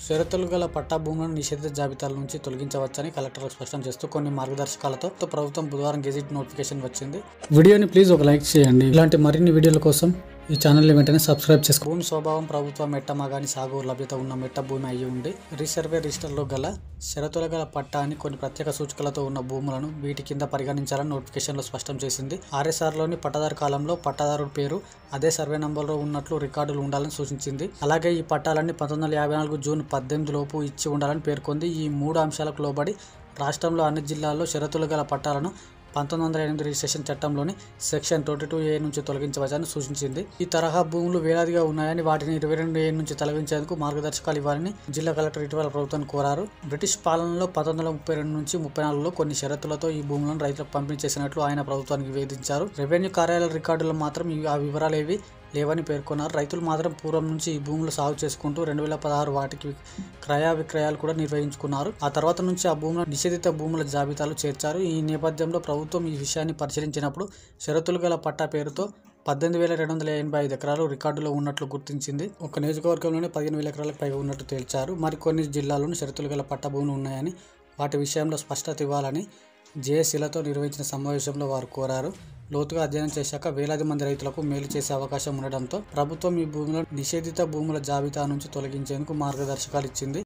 షరతులు గల పట్టా భూములను నిషేధిత జాబితాల నుంచి తొలగించవచ్చని కలెక్టర్ స్పష్టం చేస్తూ కొన్ని మార్గదర్శకాలతో ప్రభుత్వం బుధవారం గెజిట్ నోటిఫికేషన్ వచ్చింది వీడియోని ప్లీజ్ ఒక లైక్ చేయండి ఇలాంటి మరిన్ని వీడియోల కోసం ఈ ఛానల్ని వెంటనే సబ్స్క్రైబ్ చేసుకో భూమి స్వభావం ప్రభుత్వ మెట్ట మాగాని సాగు లభ్యత ఉన్న మెట్ట భూమి అయి ఉండి రీసర్వే రిజిస్టర్లో గల షరతుల గల పట్టా అని కొన్ని ప్రత్యేక సూచికలతో ఉన్న భూములను వీటి కింద పరిగణించాలని నోటిఫికేషన్లో స్పష్టం చేసింది ఆర్ఎస్ఆర్లోని పట్టాదారు కాలంలో పట్టాదారుడి పేరు అదే సర్వే నంబర్లో ఉన్నట్లు రికార్డులు ఉండాలని సూచించింది అలాగే ఈ పట్టాలన్నీ పంతొమ్మిది వందల యాభై నాలుగు జూన్ పద్దెనిమిది లోపు ఇచ్చి ఉండాలని పేర్కొంది ఈ మూడు అంశాలకు లోబడి రాష్ట్రంలో అన్ని జిల్లాల్లో షరతులు గల పట్టాలను పంతొమ్మిది వందల ఎనిమిది రిజిస్ట్రేషన్ చట్టంలోని సెక్షన్ ట్వంటీ టూ ఏ నుంచి తొలగించవచ్చని సూచించింది ఈ తరహా భూములు వేలాదిగా ఉన్నాయని వాటిని ఇరవై రెండు ఏ నుంచి తొలగించేందుకు మార్గదర్శకాలు ఇవ్వాలని జిల్లా కలెక్టర్ ఇటీవల ప్రభుత్వాన్ని కోరారు బ్రిటిష్ పాలనలో పంతొమ్మిది వందల ముప్పై రెండు నుంచి ముప్పై నాలుగులో కొన్ని షరతులతో ఈ భూములను రైతులకు పంపిణీ చేసినట్లు ఆయన ప్రభుత్వానికి నివేదించారు రెవెన్యూ కార్యాలయ రికార్డుల్లో మాత్రం ఇవి- ఆ వివరాలు ఏవి లేవని పేర్కొన్నారు రైతులు మాత్రం పూర్వం నుంచి ఈ భూములు సాగు చేసుకుంటూ రెండు వేల పదహారు వాటికి క్రయ విక్రయాలు కూడా నిర్వహించుకున్నారు ఆ తర్వాత నుంచి ఆ భూములను నిషేధిత భూముల జాబితాలో చేర్చారు ఈ నేపథ్యంలో ప్రభుత్వం ఈ విషయాన్ని పరిశీలించినప్పుడు షరతులు గల పట్టా పేరుతో పద్దెనిమిది వేల రెండు వందల ఎనభై ఐదు ఎకరాలు రికార్డులో ఉన్నట్లు గుర్తించింది ఒక నియోజకవర్గంలోనే పదిహేను వేల ఎకరాలకు పైగా ఉన్నట్టు తేల్చారు మరికొన్ని జిల్లాల్లోనూ షరతులు గల పట్టా భూములు ఉన్నాయని వాటి విషయంలో స్పష్టత ఇవ్వాలని జేఏసీలతో నిర్వహించిన సమావేశంలో వారు కోరారు లోతుగా అధ్యయనం చేశాక వేలాది మంది రైతులకు మేలు చేసే అవకాశం ఉండడంతో ప్రభుత్వం ఈ భూములను నిషేధిత భూముల జాబితా నుంచి తొలగించేందుకు మార్గదర్శకాలు ఇచ్చింది